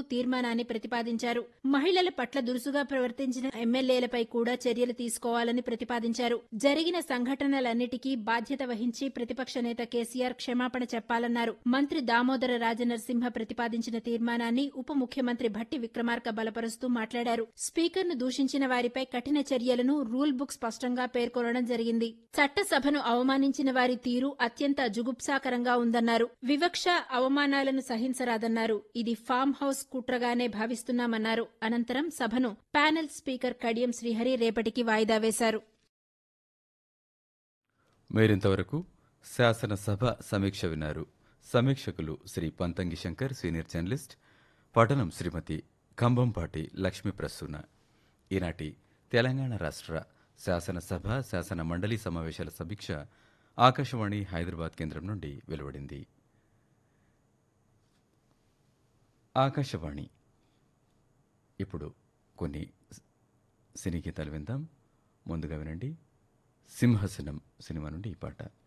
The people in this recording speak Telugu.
తీర్మానాన్ని ప్రతిపాదించారు మహిళల పట్ల దురుసుగా ప్రవర్తించిన ఎమ్మెల్యేలపై కూడా చర్యలు తీసుకోవాలని ప్రతిపాదించారు జరిగిన సంఘటనలన్నిటికీ బాధ్యత వహించి ప్రతిపక్ష నేత కేసీఆర్ క్షమాపణ చెప్పాలన్నారు మంత్రి దామోదర రాజనరసింహ ప్రతిపాదించిన తీర్మానాన్ని ఉప ముఖ్యమంత్రి భట్టి విక్రమార్క బలపరుస్తూ మాట్లాడారు స్పీకర్ను దూషించిన వారిపై కఠిన చర్యలను రూల్ బుక్ స్పష్టంగా పేర్కొనడం జరిగింది చట్టసభను అవమానించిన వారి తీరు అత్యంత జుగుప్సాకరంగా ఉందన్నారు వివక్ష అవమానాలను సహించరాదన్నారు ఇది ఫామ్ హౌస్ కుట్రగానే భావిస్తున్నామన్నారు అనంతరం సభను ప్యానెల్ స్పీకర్ కడియం శ్రీహరి రేపటికి వాయిదా వేశారు మీరింతవరకు శాసనసభ సమీక్ష విన్నారు సమీక్షకులు శ్రీ పంతంగి శంకర్ సీనియర్ జర్నలిస్ట్ పఠనం శ్రీమతి కంభంపాటి లక్ష్మీ ప్రసూన ఈనాటి తెలంగాణ రాష్ట్ర శాసనసభ శాసన మండలి సమావేశాల సమీక్ష ఆకాశవాణి హైదరాబాద్ కేంద్రం నుండి వెలువడింది ఆకాశవాణి ఇప్పుడు కొన్ని సినీ గీతాలు విందాం ముందుగా వినండి సింహాసనం సినిమా నుండి ఈ పాట